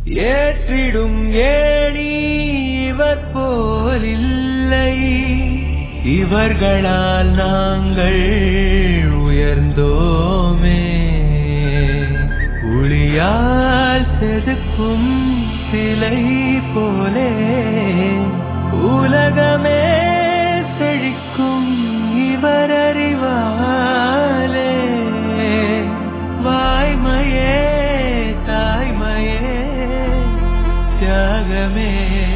ஏற்றிடும் ஏணி இவர் போலில்லை இவர்களால் நாங்கள் உயர்ந்தோமே ஒளியால் செதுக்கும் சிலை போலே உலகமே செழிக்கும் இவர் அறிவாலே வாய்மையே தாய்மையே தியாகமே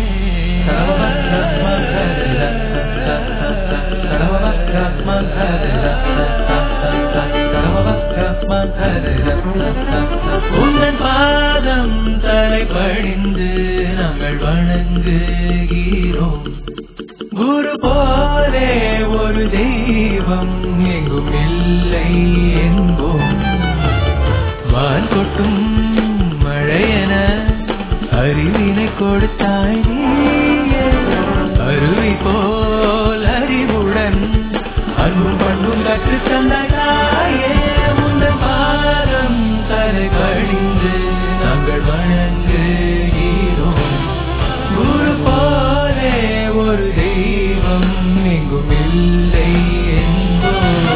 உன்னன் பாதம் தலை பணிந்து நாங்கள் வணங்குகிறோம் குரு போலே ஒரு தெய்வம் எங்கும் இல்லை என்போம் வான் கொட்டும் மழையென அறிவினை கொடுத்தாய் நீயே. அருவி போல் அறிவுடன் அன்பும் பண்பும் கற்று தந்தாயே உந்தன் பாதம் தலை கழிந்து நாங்கள் வணங்குகிறோம் குரு போலே ஒரு தெய்வம் எங்கும் இல்லை என்போம்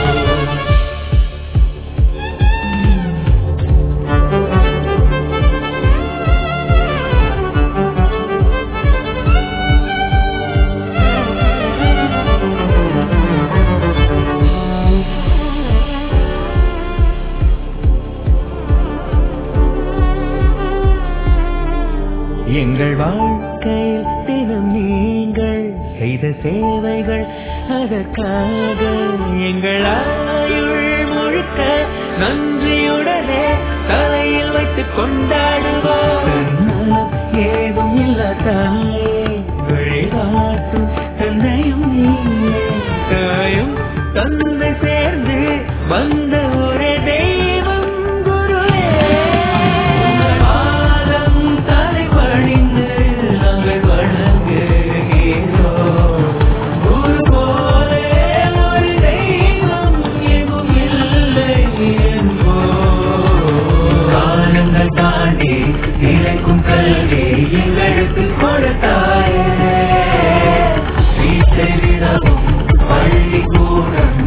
எங்கள் வாழ்க்கையில் தினம் நீங்கள் செய்த சேவைகள் அதற்காக எங்கள் ஆயுள் முழுக்க நன்றியுடனே தலையில் வைத்துக் கொண்டாடுவோம் ஏதும் இல்ல தாயே வழிகாட்டும் தந்தையும் நீயே தாயும் தந்தை சேர்ந்து வந்த ஒரே தெய்வம் குருவே பாதம் தலை பணிந்து நாங்கள் வணங்குகிறோம் குரு போலே ஒரு தெய்வம் எங்கும் இல்லை என்போம் காலங்கள் தாண்டி நிலைக்கும் கல்வி எங்களுக்கு கொடுத்தாயே வீட்டை விடவும் பள்ளி கூடம்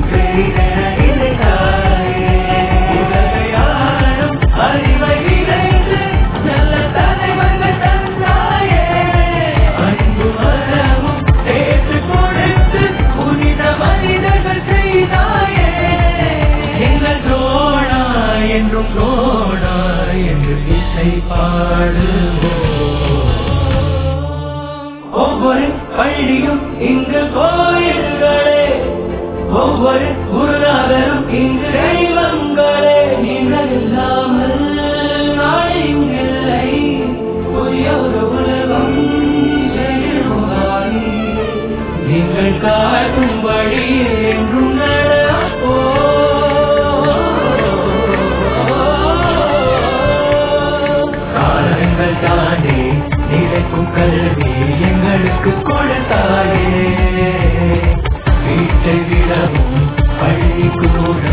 அறிவை விளைந்து நல்ல தலைவர்கள் தந்தாயே அன்பு மரமும் சேர்த்து கொடுத்து புனித மனிதர்கள் செய்தாயே எங்கள் தோழா என்றும் தோழா என்று இசை பாடுவோம் ஒவ்வொரு பள்ளியும் இங்கு கோயில்களே ஒவ்வொரு குருநாதரும் இங்கு தெய்வங்களே நீங்கள் இல்லாமல் நாடு இங்கில்லை புதிய ஒரு உலகம் எழுவாய். நீங்கள் காட்டும் வழியில் என்றும் நடப்போம். காலங்கள் தாண்டி நிலைக்கும் கல்வி எங்களுக்கு கொடுத்தாயே வீட்டை விடவும் பள்ளி கூட